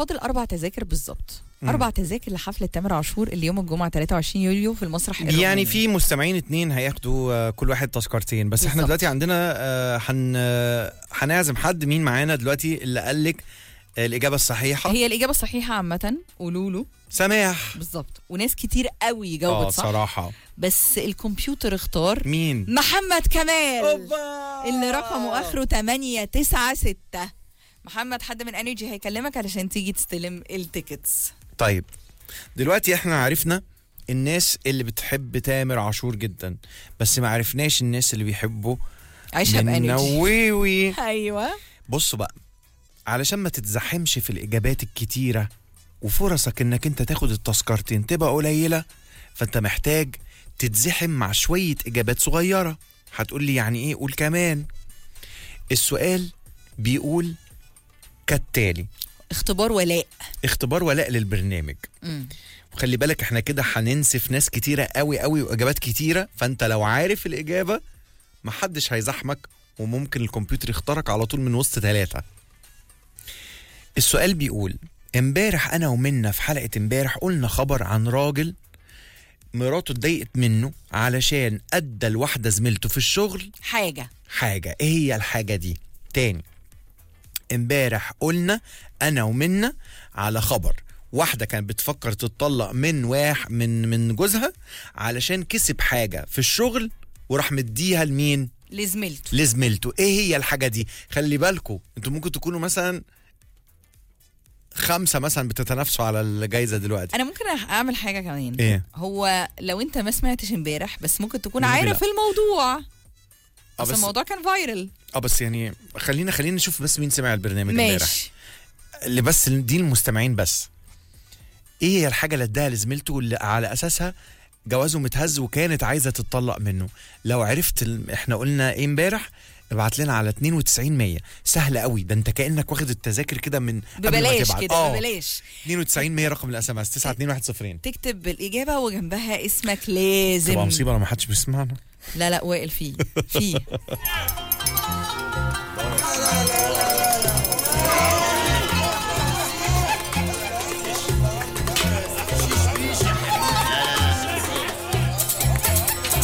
فاضل اربع تذاكر بالظبط مم. اربع تذاكر لحفله تامر عاشور اللي يوم الجمعه 23 يوليو في المسرح الروماني يعني في مستمعين اتنين هياخدوا آه، كل واحد تذكرتين بس احنا بالظبط. دلوقتي عندنا آه، هن آه، هنعزم حد مين معانا دلوقتي اللي قال لك الاجابه الصحيحه هي الاجابه الصحيحه عامه قولوا له سماح بالظبط وناس كتير قوي اه جاوبت صح صراحه بس الكمبيوتر اختار مين محمد كمال أوبا! اللي رقمه اخره 896 محمد حد من انرجي هيكلمك علشان تيجي تستلم التيكتس طيب دلوقتي احنا عرفنا الناس اللي بتحب تامر عاشور جدا بس ما عرفناش الناس اللي بيحبوا عيشها بانرجي منووي ايوه بصوا بقى علشان ما تتزحمش في الاجابات الكتيره وفرصك انك انت تاخد التذكرتين تبقى قليله فانت محتاج تتزحم مع شويه اجابات صغيره هتقول لي يعني ايه قول كمان السؤال بيقول كالتالي اختبار ولاء اختبار ولاء للبرنامج مم. وخلي بالك احنا كده هننسف ناس كتيره قوي قوي واجابات كتيره فانت لو عارف الاجابه محدش هيزحمك وممكن الكمبيوتر يختارك على طول من وسط ثلاثه السؤال بيقول امبارح انا ومنا في حلقه امبارح قلنا خبر عن راجل مراته اتضايقت منه علشان ادى لواحده زميلته في الشغل حاجه حاجة ايه هي الحاجة دي تاني امبارح قلنا انا ومنا على خبر واحدة كانت بتفكر تتطلق من واحد من من جوزها علشان كسب حاجة في الشغل وراح مديها لمين؟ لزميلته لزميلته ايه هي الحاجة دي؟ خلي بالكم انتوا ممكن تكونوا مثلا خمسة مثلا بتتنافسوا على الجايزة دلوقتي انا ممكن اعمل حاجه كمان ايه؟ هو لو انت ما سمعتش امبارح بس ممكن تكون ممكن عارف لا. الموضوع اه بس بس الموضوع كان فايرل اه بس يعني خلينا خلينا نشوف بس مين سمع البرنامج امبارح ماشي اللي بس دي المستمعين بس ايه هي الحاجه اللي اداها لزميلته اللي على اساسها جوازه متهز وكانت عايزه تتطلق منه لو عرفت ال- احنا قلنا ايه امبارح ابعت لنا على 92 100 سهل قوي ده انت كانك واخد التذاكر كده من قبل ما ببلاش تبعت. كده اه ببلاش 92 100 رقم الاس ام اس 92102 تكتب الاجابه وجنبها اسمك لازم تبقى مصيبه لو ما حدش بيسمعنا لا لا وائل فيه فيه